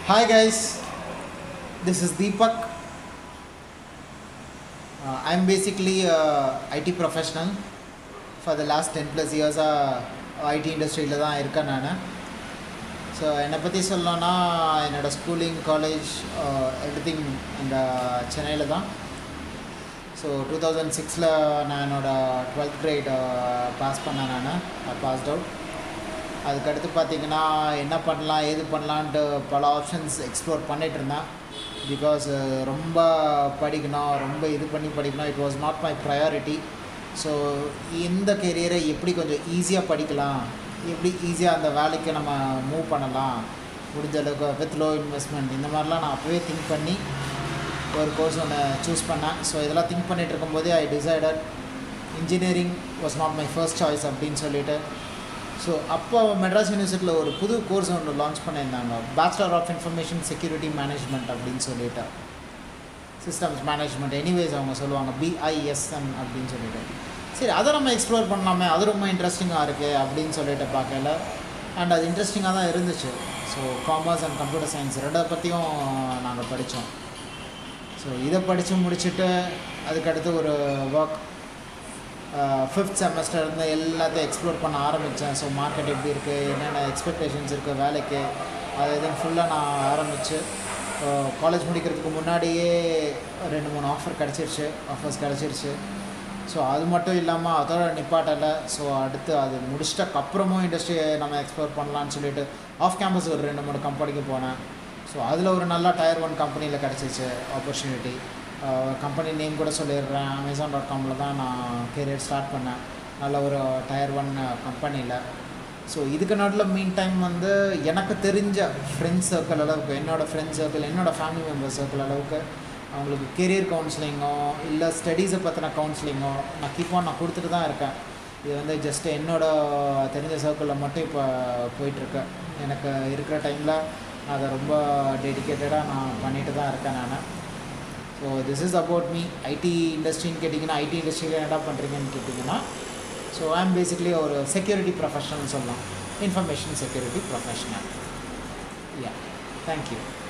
Hi guys, this is Deepak. Uh, I'm basically a IT professional. For the last 10 plus years IT இண்டஸ்ட்ரியில் தான் இருக்கேன் நான் so என்னை பற்றி சொல்லணும்னா என்னோடய ஸ்கூலிங் காலேஜ் எவ்ரி திங் இந்த சென்னையில் தான் ஸோ டூ தௌசண்ட் சிக்ஸில் நான் என்னோடய டுவெல்த் கிரேட் பாஸ் பண்ணேன் நான் பாஸ்ட் அவுட் அதுக்கடுத்து பார்த்தீங்கன்னா என்ன பண்ணலாம் ஏது பண்ணலான்ட்டு பல ஆப்ஷன்ஸ் எக்ஸ்ப்ளோர் பண்ணிகிட்டு இருந்தேன் பிகாஸ் ரொம்ப படிக்கணும் ரொம்ப இது பண்ணி படிக்கணும் it was not my priority so இந்த கெரியரை எப்படி கொஞ்சம் ஈஸியாக படிக்கலாம் எப்படி ஈஸியாக அந்த வேலைக்கு நம்ம மூவ் பண்ணலாம் முடிஞ்ச அளவுக்கு வித் லோ இன்வெஸ்ட்மெண்ட் இந்த மாதிரிலாம் நான் அப்போவே திங்க் பண்ணி ஒரு கோர்ஸ் ஒன்று சூஸ் பண்ணேன் ஸோ இதெல்லாம் திங்க் பண்ணிகிட்டு இருக்கும்போதே I decided engineering was not my first choice அப்படின்னு சொல்லிட்டு ஸோ அப்போ மெட்ராஸ் யூனிவர்சிட்டியில் ஒரு புது கோர்ஸ் ஒன்று லான்ச் பண்ணியிருந்தாங்க bachelor of information security management அப்படின்னு சொல்லிட்டு சிஸ்டம்ஸ் மேனேஜ்மெண்ட் எனிவேஸ் அவங்க சொல்லுவாங்க பிஐஎஸ்என் அப்படின்னு சொல்லிட்டு சரி அதை நம்ம எக்ஸ்ப்ளோர் பண்ணலாமே அது ரொம்ப இன்ட்ரெஸ்டிங்காக இருக்குது அப்படின்னு சொல்லிட்டு பார்க்கல அண்ட் அது இன்ட்ரெஸ்டிங்காக தான் இருந்துச்சு so commerce and computer science ரெண்டை பற்றியும் நாங்கள் படித்தோம் ஸோ இதை படித்து முடிச்சுட்டு அதுக்கடுத்து ஒரு ஒர்க் ஃபிஃப்த் செமஸ்டர் இருந்து எல்லாத்தையும் எக்ஸ்ப்ளோர் பண்ண ஆரம்பித்தேன் ஸோ மார்க்கெட் எப்படி இருக்குது என்னென்ன எக்ஸ்பெக்டேஷன்ஸ் இருக்குது வேலைக்கு அது இதுன்னு ஃபுல்லாக நான் ஆரம்பித்து காலேஜ் முடிக்கிறதுக்கு முன்னாடியே ரெண்டு மூணு ஆஃபர் கிடச்சிருச்சு ஆஃபர்ஸ் கிடச்சிருச்சு ஸோ அது மட்டும் இல்லாமல் அதோட நிப்பாட்டலை ஸோ அடுத்து அது முடிச்சிட்டக்கப்புறமும் இண்டஸ்ட்ரியை நம்ம எக்ஸ்ப்ளோர் பண்ணலான்னு சொல்லிட்டு ஆஃப் கேம்பஸ் ஒரு ரெண்டு மூணு கம்பெனிக்கு போனேன் ஸோ அதில் ஒரு நல்ல டயர் ஒன் கம்பெனியில் கிடச்சிச்சு ஆப்பர்ச்சுனிட்டி கம்பெனி நேம் கூட சொல்லிடுறேன் அமேசான் டாட் காமில் தான் நான் கெரியர் ஸ்டார்ட் பண்ணேன் நல்ல ஒரு டயர் ஒன் கம்பெனியில் ஸோ இதுக்கு நடுவில் மீன் டைம் வந்து எனக்கு தெரிஞ்ச ஃப்ரெண்ட்ஸ் சர்க்கிள் அளவுக்கு என்னோடய ஃப்ரெண்ட்ஸ் சர்க்கிள் என்னோடய ஃபேமிலி மெம்பர் சர்க்கிள் அளவுக்கு அவங்களுக்கு கெரியர் கவுன்சிலிங்கோ இல்லை ஸ்டடீஸை பற்றின கவுன்சிலிங்கோ நான் கீப் ஆன் நான் கொடுத்துட்டு தான் இருக்கேன் இது வந்து ஜஸ்ட் என்னோட தெரிஞ்ச சர்க்கிளில் மட்டும் இப்போ போயிட்டுருக்கேன் எனக்கு இருக்கிற டைமில் அதை ரொம்ப டெடிக்கேட்டடாக நான் பண்ணிட்டு தான் இருக்கேன் நான் so this is about me IT இண்டஸ்ட்ரின்னு கேட்டிங்கன்னா ஐடி இண்டஸ்ட்ரியில் என்ன பண்ணுறீங்கன்னு கேட்டிங்கன்னா ஸோ ஐ ஆம் பேசிக்லி ஒரு செக்யூரிட்டி ப்ரொஃபஷனல் சொல்லலாம் information security professional yeah thank you